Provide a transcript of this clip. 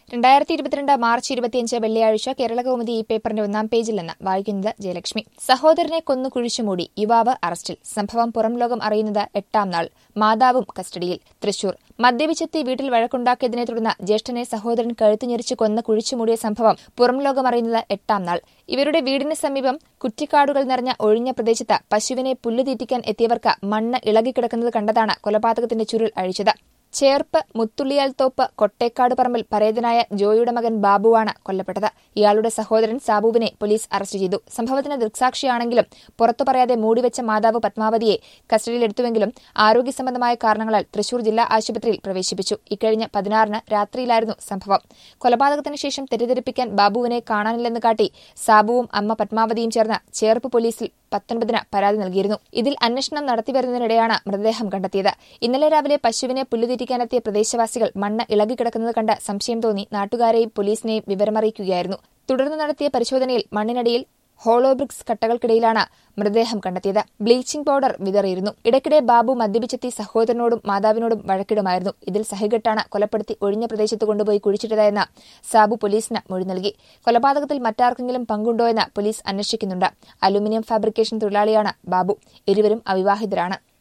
രണ്ടായിരത്തി ഇരുപത്തിരണ്ട് മാർച്ച് ഇരുപത്തിയഞ്ച് വെള്ളിയാഴ്ച കേരളകൗമുദി ഈ പേപ്പറിന്റെ ഒന്നാം പേജിൽ നിന്ന് വായിക്കുന്നത് ജയലക്ഷ്മി സഹോദരനെ കൊന്നു കുഴിച്ചുമൂടി യുവാവ് അറസ്റ്റിൽ സംഭവം പുറം ലോകം അറിയുന്നത് എട്ടാം നാൾ മാതാവും കസ്റ്റഡിയിൽ തൃശൂർ മദ്യപിച്ചെത്തി വീട്ടിൽ വഴക്കുണ്ടാക്കിയതിനെ തുടർന്ന് ജ്യേഷ്ഠനെ സഹോദരൻ കഴുത്തു ഞെരിച്ച് കൊന്ന് കുഴിച്ചുമൂടിയ സംഭവം പുറം ലോകം അറിയുന്നത് എട്ടാം നാൾ ഇവരുടെ വീടിന് സമീപം കുറ്റിക്കാടുകൾ നിറഞ്ഞ ഒഴിഞ്ഞ പ്രദേശത്ത് പശുവിനെ പുല്ല് തീറ്റിക്കാൻ എത്തിയവർക്ക് മണ്ണ് ഇളകിക്കിടക്കുന്നത് കണ്ടതാണ് കൊലപാതകത്തിന്റെ ചുരുൾ അഴിച്ചത് ചേർപ്പ് മുത്തുള്ളിയാൽ തോപ്പ് കൊട്ടേക്കാട് പറമ്പിൽ പരേതനായ ജോയിയുടെ മകൻ ബാബുവാണ് കൊല്ലപ്പെട്ടത് ഇയാളുടെ സഹോദരൻ സാബുവിനെ പോലീസ് അറസ്റ്റ് ചെയ്തു സംഭവത്തിന് ദൃക്സാക്ഷിയാണെങ്കിലും പുറത്തു പറയാതെ മൂടിവെച്ച മാതാവ് പത്മാവതിയെ കസ്റ്റഡിയിലെടുത്തുവെങ്കിലും ആരോഗ്യ സംബന്ധമായ കാരണങ്ങളാൽ തൃശൂർ ജില്ലാ ആശുപത്രിയിൽ പ്രവേശിപ്പിച്ചു ഇക്കഴിഞ്ഞ പതിനാറിന് രാത്രിയിലായിരുന്നു സംഭവം കൊലപാതകത്തിന് ശേഷം തെറ്റിദ്ധരിപ്പിക്കാൻ ബാബുവിനെ കാണാനില്ലെന്ന് കാട്ടി സാബുവും അമ്മ പത്മാവതിയും ചേർന്ന് ചേർപ്പ് പോലീസിൽ പത്തൊൻപതിന് പരാതി നൽകിയിരുന്നു ഇതിൽ അന്വേഷണം നടത്തിവരുന്നതിനിടെയാണ് മൃതദേഹം കണ്ടെത്തിയത് ഇന്നലെ രാവിലെ പശുവിനെ പുല്ലുതീറ്റിക്കാനെത്തിയ പ്രദേശവാസികൾ മണ്ണ് ഇളകിക്കിടക്കുന്നത് കണ്ട് സംശയം തോന്നി നാട്ടുകാരെയും പോലീസിനെയും വിവരമറിയിക്കുകയായിരുന്നു തുടർന്ന് നടത്തിയ പരിശോധനയിൽ മണ്ണിനടിയിൽ ഹോളോബ്രിക്സ് കട്ടകൾക്കിടയിലാണ് മൃതദേഹം കണ്ടെത്തിയത് ബ്ലീച്ചിംഗ് പൌഡർ വിതറിയിരുന്നു ഇടയ്ക്കിടെ ബാബു മദ്യപിച്ചെത്തി സഹോദരനോടും മാതാവിനോടും വഴക്കിടുമായിരുന്നു ഇതിൽ സഹികെട്ടാണ് കൊലപ്പെടുത്തി ഒഴിഞ്ഞ പ്രദേശത്ത് കൊണ്ടുപോയി കുഴിച്ചിട്ടതെന്ന് സാബു പോലീസിന് മൊഴി നൽകി കൊലപാതകത്തിൽ മറ്റാർക്കെങ്കിലും പങ്കുണ്ടോയെന്ന് പോലീസ് അന്വേഷിക്കുന്നുണ്ട് അലുമിനിയം ഫാബ്രിക്കേഷൻ തൊഴിലാളിയാണ് ബാബു ഇരുവരും അവിവാഹിതരാണ്